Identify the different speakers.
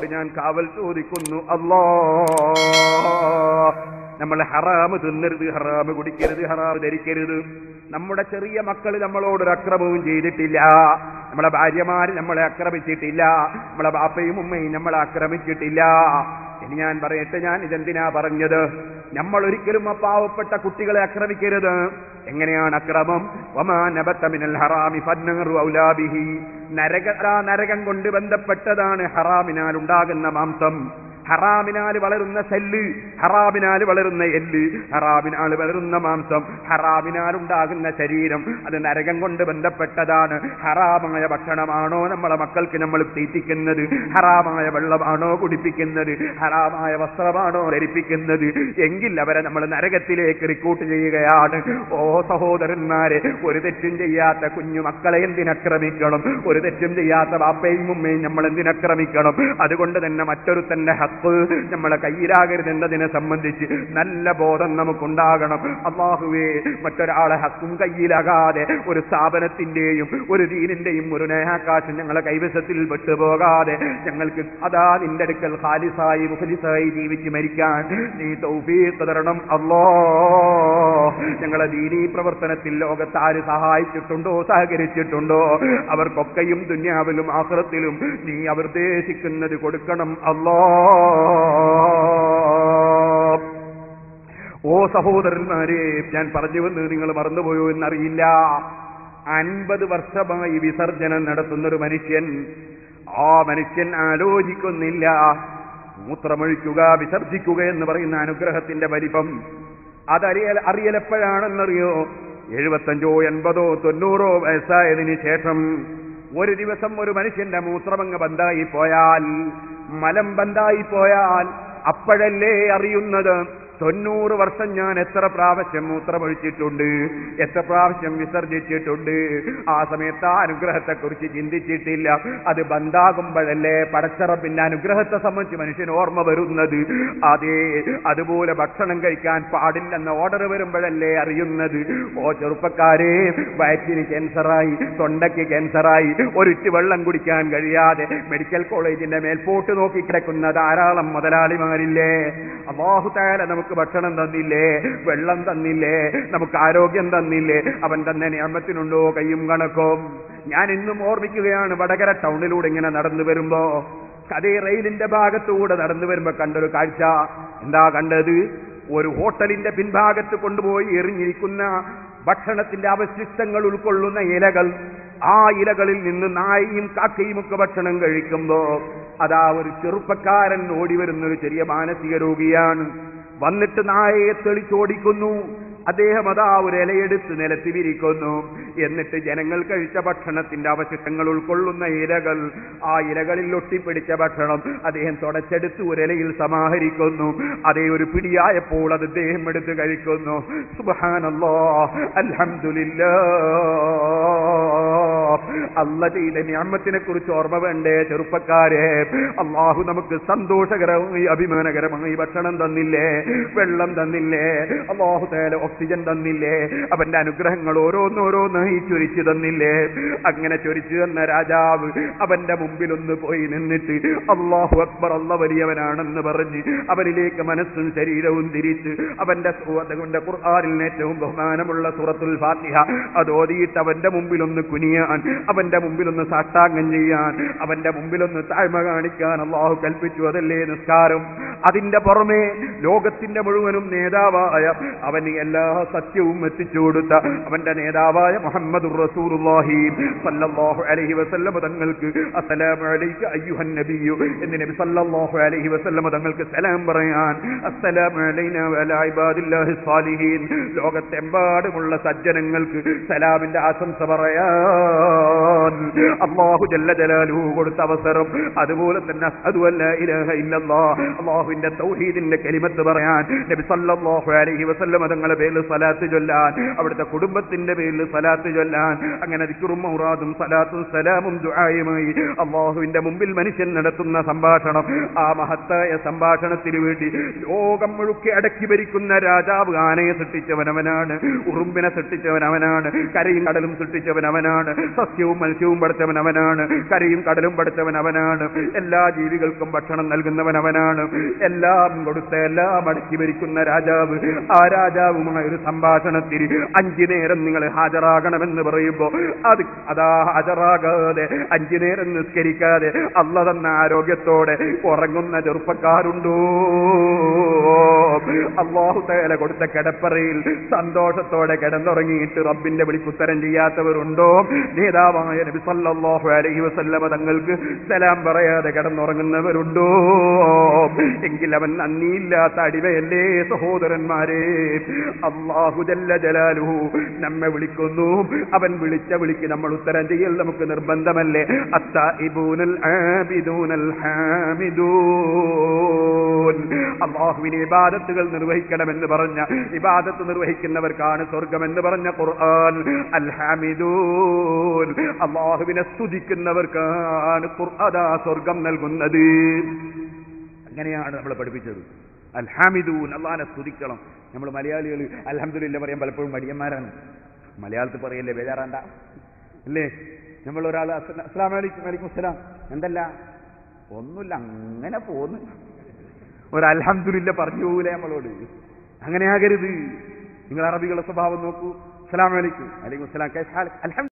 Speaker 1: ഞാൻ കാവൽ ചോദിക്കുന്നു അല്ലാ നമ്മൾ ഹറാമ് തിന്നരുത് ഹറാമ് കുടിക്കരുത് ഹറാമ് ധരിക്കരുത് നമ്മുടെ ചെറിയ മക്കൾ നമ്മളോടൊരു അക്രമവും ചെയ്തിട്ടില്ല നമ്മളെ ഭാര്യമാര് നമ്മളെ ആക്രമിച്ചിട്ടില്ല നമ്മളെ ബാപ്പയും ഉമ്മയും നമ്മളെ ആക്രമിച്ചിട്ടില്ല ഇനി ഞാൻ പറയട്ടെ ഞാൻ ഇതെന്തിനാ പറഞ്ഞത് നമ്മൾ ഒരിക്കലും ആ പാവപ്പെട്ട കുട്ടികളെ ആക്രമിക്കരുത് എങ്ങനെയാണ് അക്രമം വമാ നബത്ത മിനൽ ഹറാമി ഫന്നറു ഔലാബിഹി നരക ആ നരകം കൊണ്ട് ബന്ധപ്പെട്ടതാണ് ഹറാമിനാൽ ഉണ്ടാകുന്ന മാംസം ഹറാമിനാൽ വളരുന്ന സെല്ല് ഹറാമിനാൽ വളരുന്ന എല്ല് ഹറാമിനാൽ വളരുന്ന മാംസം ഹറാമിനാൽ ഉണ്ടാകുന്ന ശരീരം അത് നരകം കൊണ്ട് ബന്ധപ്പെട്ടതാണ് ഹറാമായ ഭക്ഷണമാണോ നമ്മളെ മക്കൾക്ക് നമ്മൾ തീറ്റിക്കുന്നത് ഹറാമായ വെള്ളമാണോ കുടിപ്പിക്കുന്നത് ഹറാമായ വസ്ത്രമാണോ ധരിപ്പിക്കുന്നത് എങ്കിൽ അവരെ നമ്മൾ നരകത്തിലേക്ക് റിക്രൂട്ട് ചെയ്യുകയാണ് ഓ സഹോദരന്മാരെ ഒരു തെറ്റും ചെയ്യാത്ത കുഞ്ഞു മക്കളെ എന്തിനക്രമിക്കണം ഒരു തെറ്റും ചെയ്യാത്ത ബാപ്പയും ഉമ്മയും നമ്മൾ എന്തിനക്രമിക്കണം അതുകൊണ്ട് തന്നെ മറ്റൊരു തന്നെ ഹക്ക് നമ്മളെ കയ്യിലാകരുത് എന്നതിനെ സംബന്ധിച്ച് നല്ല ബോധം നമുക്കുണ്ടാകണം അള്ളാഹുവേ മറ്റൊരാളെ ഹക്കും കയ്യിലാകാതെ ഒരു സ്ഥാപനത്തിന്റെയും ഒരു ദീനിന്റെയും ഒരു നേഹാകാശം ഞങ്ങളെ കൈവശത്തിൽ വിട്ടുപോകാതെ ഞങ്ങൾക്ക് അതാ നിന്റെ അടുക്കൽ ഖാലിസായി മുഖലിസായി ജീവിച്ച് മരിക്കാൻ നീ തൗഫീഖ് തരണം അല്ലോ ഞങ്ങളെ ദീനീ പ്രവർത്തനത്തിൽ ലോകത്ത് ആര് സഹായിച്ചിട്ടുണ്ടോ സഹകരിച്ചിട്ടുണ്ടോ അവർക്കൊക്കെയും ദുന്യാവിലും ആഹ്റത്തിലും നീ അവർ ഉദ്ദേശിക്കുന്നത് കൊടുക്കണം അല്ലോ ഓ സഹോദരന്മാരെ ഞാൻ പറഞ്ഞു വന്ന് നിങ്ങൾ മറന്നുപോയോ എന്നറിയില്ല അൻപത് വർഷമായി വിസർജനം നടത്തുന്ന ഒരു മനുഷ്യൻ ആ മനുഷ്യൻ ആലോചിക്കുന്നില്ല മൂത്രമൊഴിക്കുക വിസർജിക്കുക എന്ന് പറയുന്ന അനുഗ്രഹത്തിന്റെ വലിപ്പം അതറിയൽ അറിയലെപ്പോഴാണെന്നറിയോ എഴുപത്തഞ്ചോ എൺപതോ തൊണ്ണൂറോ വയസ്സായതിനു ശേഷം ഒരു ദിവസം ഒരു മനുഷ്യന്റെ മൂത്രമങ്ങ് ബന്ധായി പോയാൽ മലം ബന്ധായി പോയാൽ അപ്പോഴല്ലേ അറിയുന്നത് തൊണ്ണൂറ് വർഷം ഞാൻ എത്ര പ്രാവശ്യം മൂത്രമൊഴിച്ചിട്ടുണ്ട് എത്ര പ്രാവശ്യം വിസർജിച്ചിട്ടുണ്ട് ആ സമയത്ത് ആ അനുഗ്രഹത്തെക്കുറിച്ച് ചിന്തിച്ചിട്ടില്ല അത് ബന്ധാകുമ്പോഴല്ലേ പടച്ചറപ്പിന്റെ അനുഗ്രഹത്തെ സംബന്ധിച്ച് മനുഷ്യന് ഓർമ്മ വരുന്നത് അതേ അതുപോലെ ഭക്ഷണം കഴിക്കാൻ പാടില്ലെന്ന ഓർഡർ വരുമ്പോഴല്ലേ അറിയുന്നത് ഓ ചെറുപ്പക്കാരെ വയറ്റിന് ക്യാൻസറായി തൊണ്ടയ്ക്ക് ക്യാൻസറായി ഒരിറ്റ് വെള്ളം കുടിക്കാൻ കഴിയാതെ മെഡിക്കൽ കോളേജിന്റെ മേൽപോട്ട് നോക്കി കിടക്കുന്ന ധാരാളം മുതലാളിമാരില്ലേ അള്ളാഹുതാല നമുക്ക് ഭക്ഷണം തന്നില്ലേ വെള്ളം തന്നില്ലേ നമുക്ക് ആരോഗ്യം തന്നില്ലേ അവൻ തന്നെ നിയമത്തിനുണ്ടോ കയ്യും കണക്കും ഞാൻ ഇന്നും ഓർമ്മിക്കുകയാണ് വടകര ടൗണിലൂടെ ഇങ്ങനെ നടന്നു വരുമ്പോ അതേ റെയിലിന്റെ ഭാഗത്തൂടെ നടന്നു വരുമ്പോ കണ്ടൊരു കാഴ്ച എന്താ കണ്ടത് ഒരു ഹോട്ടലിന്റെ പിൻഭാഗത്ത് കൊണ്ടുപോയി എറിഞ്ഞിരിക്കുന്ന ഭക്ഷണത്തിന്റെ അവശിഷ്ടങ്ങൾ ഉൾക്കൊള്ളുന്ന ഇലകൾ ആ ഇലകളിൽ നിന്ന് നായയും കാക്കയും ഒക്കെ ഭക്ഷണം കഴിക്കുമ്പോ അതാ ഒരു ചെറുപ്പക്കാരൻ ഓടി വരുന്ന ഒരു ചെറിയ മാനസിക രോഗിയാണ് വന്നിട്ട് നായയെ തെളിച്ചോടിക്കുന്നു അദ്ദേഹം അതാ ഒരു ഇലയെടുത്ത് നിലത്ത് വിരിക്കുന്നു എന്നിട്ട് ജനങ്ങൾ കഴിച്ച ഭക്ഷണത്തിന്റെ അവശിഷ്ടങ്ങൾ ഉൾക്കൊള്ളുന്ന ഇലകൾ ആ ഇലകളിൽ ഒട്ടിപ്പിടിച്ച ഭക്ഷണം അദ്ദേഹം തുടച്ചെടുത്ത് ഒരു ഇലയിൽ സമാഹരിക്കുന്നു അതേ ഒരു പിടിയായപ്പോൾ അത് അദ്ദേഹം എടുത്ത് കഴിക്കുന്നു സുബാനല്ലോ അൽഹംദുലില്ലാ അല്ല ചെയ്ത ഞാമത്തിനെ കുറിച്ച് ഓർമ്മ വേണ്ടേ ചെറുപ്പക്കാരെ അള്ളാഹു നമുക്ക് സന്തോഷകരമായി അഭിമാനകരമായി ഭക്ഷണം തന്നില്ലേ വെള്ളം തന്നില്ലേ അള്ളാഹു തേല ഓക്സിജൻ തന്നില്ലേ അവന്റെ അനുഗ്രഹങ്ങൾ ഓരോന്നോരോന്നായി ചൊരിച്ചു തന്നില്ലേ അങ്ങനെ ചൊരിച്ചു തന്ന രാജാവ് അവന്റെ മുമ്പിൽ ഒന്ന് പോയി നിന്നിട്ട് അള്ളാഹു അക്ബർ അല്ല വലിയവനാണെന്ന് പറഞ്ഞ് അവനിലേക്ക് മനസ്സും ശരീരവും തിരിച്ച് അവന്റെ അവന്റെ ഖുർആാനിൽ ഏറ്റവും ബഹുമാനമുള്ള സൂറത്തുൽ ഫാത്തിഹ അത് ഓതിയിട്ട് അവന്റെ മുമ്പിൽ ഒന്ന് കുനിയാൻ അവന്റെ മുമ്പിൽ ഒന്ന് സാഷ്ടാംഗം ചെയ്യാൻ അവന്റെ മുമ്പിൽ ഒന്ന് താഴ്മ കാണിക്കാൻ അള്ളാഹു കൽപ്പിച്ചു അതല്ലേ നിസ്കാരം അതിന്റെ പുറമെ ലോകത്തിന്റെ മുഴുവനും നേതാവായ അവന് എല്ലാ സത്യവും എത്തിച്ചു കൊടുത്ത അവന്റെ നേതാവായ മുഹമ്മദ് റസൂലുള്ളാഹി സല്ലല്ലാഹു അലൈഹി വസല്ലം തങ്ങൾക്ക് അസ്സലാമു അലൈക അയ്യുഹൻ നബിയു എന്ന് നബി സല്ലല്ലാഹു അലൈഹി വസല്ലം തങ്ങൾക്ക് സലാം പറയാൻ അസ്സലാമു അലൈനാ വഅലാ ഇബാദില്ലാഹി സ്വാലിഹീൻ ലോകത്തെമ്പാടുമുള്ള സജ്ജനങ്ങൾക്ക് സലാമിന്റെ ആശംസ പറയാൻ അള്ളാഹു ജല്ല ജലാലുഹു കൊടുത്ത അവസരം അതുപോലെ തന്നെ അസ്ഹദു അല്ലാ ഇലാഹ ഇല്ലല്ലാഹ് അള്ളാഹു അള്ളാഹുവിന്റെ തൗഹീദിന്റെ കലിമത്ത് പറയാൻ നബി സല്ലല്ലാഹു അലൈഹി വസല്ലം തങ്ങളുടെ പേരിൽ സലാത്ത് ചൊല്ലാൻ അവിടുത്തെ കുടുംബത്തിന്റെ പേരിൽ സലാത്ത് ചൊല്ലാൻ അങ്ങനെ ദിക്റും മൗറാദും സലാത്തും സലാമും ദുആയുമായി അള്ളാഹുവിന്റെ മുമ്പിൽ മനുഷ്യൻ നടത്തുന്ന സംഭാഷണം ആ മഹത്തായ സംഭാഷണത്തിന് വേണ്ടി ലോകം മുഴുക്കെ അടക്കി ഭരിക്കുന്ന രാജാവ് ആനയെ സൃഷ്ടിച്ചവൻ അവനാണ് ഉറുമ്പിനെ സൃഷ്ടിച്ചവൻ അവനാണ് കരയും കടലും സൃഷ്ടിച്ചവൻ അവനാണ് സസ്യവും മത്സ്യവും പഠിച്ചവൻ അവനാണ് കരയും കടലും പഠിച്ചവൻ അവനാണ് എല്ലാ ജീവികൾക്കും ഭക്ഷണം നൽകുന്നവൻ അവനാണ് എല്ലാം കൊടുത്ത എല്ലാം അടക്കി ഭരിക്കുന്ന രാജാവ് ആ രാജാവുമായ ഒരു സംഭാഷണത്തിന് അഞ്ചു നേരം നിങ്ങൾ ഹാജരാകണമെന്ന് പറയുമ്പോ അത് അതാ ഹാജരാകാതെ അഞ്ചു നേരം നിസ്കരിക്കാതെ അല്ല തന്ന ആരോഗ്യത്തോടെ ഉറങ്ങുന്ന ചെറുപ്പക്കാരുണ്ടോ അള്ളാഹു തേല കൊടുത്ത കിടപ്പറയിൽ സന്തോഷത്തോടെ കിടന്നുറങ്ങിയിട്ട് റബ്ബിന്റെ വിളിക്കുത്തരം ചെയ്യാത്തവരുണ്ടോ നേതാവായ നബി സല്ലല്ലാഹു അലൈഹി വസല്ലമ തങ്ങൾക്ക് സലാം പറയാതെ കിടന്നുറങ്ങുന്നവരുണ്ടോ എങ്കിൽ അവൻ നന്ദിയില്ലാത്ത അടിമയല്ലേ സഹോദരന്മാരെ അള്ളാഹു ജല്ല ജലാലുഹു നമ്മെ വിളിക്കുന്നു അവൻ വിളിച്ച വിളിക്ക് നമ്മൾ ഉത്തരം ചെയ്യൽ നമുക്ക് നിർബന്ധമല്ലേ അത്താഇബൂനൽ ആബിദൂനൽ ഹാമിദൂൻ അള്ളാഹുവിനെ ഇബാദത്തുകൾ നിർവഹിക്കണമെന്ന് പറഞ്ഞ ഇബാദത്ത് നിർവഹിക്കുന്നവർക്കാണ് സ്വർഗമെന്ന് പറഞ്ഞ ഖുർആൻ അൽ ഹാമിദൂൻ അള്ളാഹുവിനെ സ്തുതിക്കുന്നവർക്കാണ് ഖുർആദാ സ്വർഗം നൽകുന്നത് അങ്ങനെയാണ് നമ്മൾ പഠിപ്പിച്ചത് അൽഹാമിദൂൻ അള്ളാഹിനെ സ്തുതിക്കണം നമ്മൾ മലയാളികൾ അൽഹംദുലില്ല പറയാൻ പലപ്പോഴും മടിയന്മാരാണ് മലയാളത്തിൽ പറയല്ലേ ബേജാറാണ്ട അല്ലേ നമ്മൾ ഒരാൾ അസ്ലാം വലൈക്കും വലൈക്കും അസ്സലാം എന്തല്ല ഒന്നുമില്ല അങ്ങനെ പോന്ന് ഒരു അൽഹംദുലില്ല പറഞ്ഞു പോകൂലേ നമ്മളോട് അങ്ങനെ ആകരുത് നിങ്ങൾ അറബികളുടെ സ്വഭാവം നോക്കൂ അസ്സലാം വലൈക്കും വലൈക്കും അസ്സലാം അൽഹം